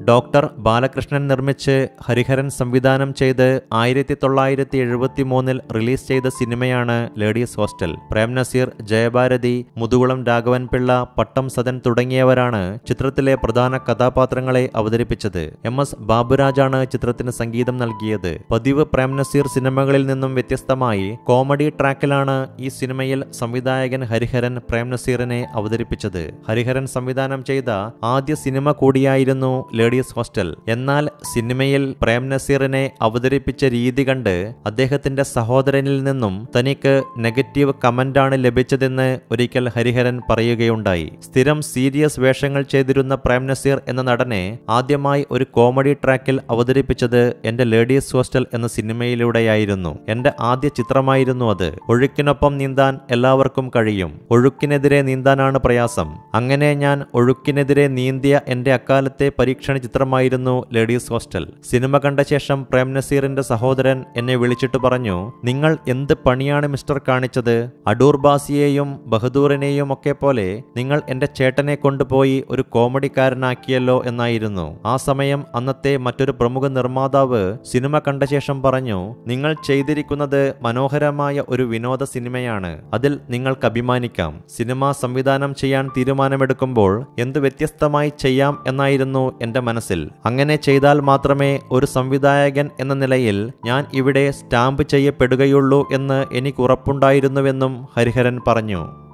doctor Balakrishnan നിർമ്മിച്ച് ഹരിഹരൻ സംവിധാനം ചെയ്ത് ആയിരത്തി തൊള്ളായിരത്തി എഴുപത്തി മൂന്നിൽ റിലീസ് ചെയ്ത സിനിമയാണ് ലേഡീസ് ഹോസ്റ്റൽ പ്രേം നസീർ ജയഭാരതി മുതുകുളം രാഘവൻ പിള്ള പട്ടം സദൻ തുടങ്ങിയവരാണ് ചിത്രത്തിലെ പ്രധാന കഥാപാത്രങ്ങളെ അവതരിപ്പിച്ചത് എം എസ് ബാബുരാജാണ് ചിത്രത്തിന് സംഗീതം നൽകിയത് പതിവ് പ്രേം നസീർ സിനിമകളിൽ നിന്നും വ്യത്യസ്തമായി കോമഡി ട്രാക്കിലാണ് ഈ സിനിമയിൽ സംവിധായകൻ ഹരിഹരൻ പ്രേം നസീറിനെ അവതരിപ്പിച്ചത് ഹരിഹരൻ സംവിധാനം ചെയ്ത ആദ്യ സിനിമ കൂടിയായിരുന്നു ലേഡീസ് ഹോസ്റ്റൽ എന്നാൽ സിനിമയിൽ പ്രേം നസീറിനെ അവതരിപ്പിച്ച രീതി കണ്ട് അദ്ദേഹത്തിന്റെ സഹോദരനിൽ നിന്നും തനിക്ക് നെഗറ്റീവ് കമന്റാണ് ലഭിച്ചതെന്ന് ഒരിക്കൽ ഹരിഹരൻ പറയുകയുണ്ടായി സ്ഥിരം സീരിയസ് വേഷങ്ങൾ ചെയ്തിരുന്ന പ്രേം നസീർ എന്ന നടനെ ആദ്യമായി ഒരു കോമഡി ട്രാക്കിൽ അവതരിപ്പിച്ചത് എന്റെ ലേഡീസ് ഹോസ്റ്റൽ എന്ന സിനിമയിലൂടെയായിരുന്നു എന്റെ ആദ്യ ചിത്രമായിരുന്നു അത് ഒഴുക്കിനൊപ്പം നീന്താൻ എല്ലാവർക്കും കഴിയും ഒഴുക്കിനെതിരെ നീന്താനാണ് പ്രയാസം അങ്ങനെ ഞാൻ ഒഴുക്കിനെതിരെ നീന്തിയ എന്റെ അക്കാലത്തെ പരീക്ഷണ ചിത്രമായിരുന്നു ലേഡീസ് ഹോസ്റ്റൽ സിനിമ കണ്ട ശേഷം പ്രേം നസീറിന്റെ സഹോദരൻ എന്നെ വിളിച്ചിട്ട് പറഞ്ഞു നിങ്ങൾ എന്ത് പണിയാണ് മിസ്റ്റർ കാണിച്ചത് അടൂർ ബാസിയെയും ബഹദൂറിനെയും ഒക്കെ പോലെ നിങ്ങൾ എന്റെ ചേട്ടനെ കൊണ്ടുപോയി ഒരു കോമഡിക്കാരനാക്കിയല്ലോ എന്നായിരുന്നു ആ സമയം അന്നത്തെ മറ്റൊരു പ്രമുഖ നിർമ്മാതാവ് സിനിമ കണ്ട ശേഷം പറഞ്ഞു നിങ്ങൾ ചെയ്തിരിക്കുന്നത് മനോഹരമായ ഒരു വിനോദ സിനിമയാണ് അതിൽ നിങ്ങൾക്ക് അഭിമാനിക്കാം സിനിമ സംവിധാനം ചെയ്യാൻ തീരുമാനമെടുക്കുമ്പോൾ എന്ത് വ്യത്യസ്തമായി ചെയ്യാം എന്നായിരുന്നു എന്റെ മനസ്സിൽ അങ്ങനെ ചെയ്താൽ മാത്രമേ ഒരു സംവിധായകൻ എന്ന നിലയിൽ ഞാൻ ഇവിടെ സ്റ്റാമ്പ് ചെയ്യപ്പെടുകയുള്ളൂ എന്ന് എനിക്ക് ഉറപ്പുണ്ടായിരുന്നുവെന്നും ഹരിഹരൻ പറഞ്ഞു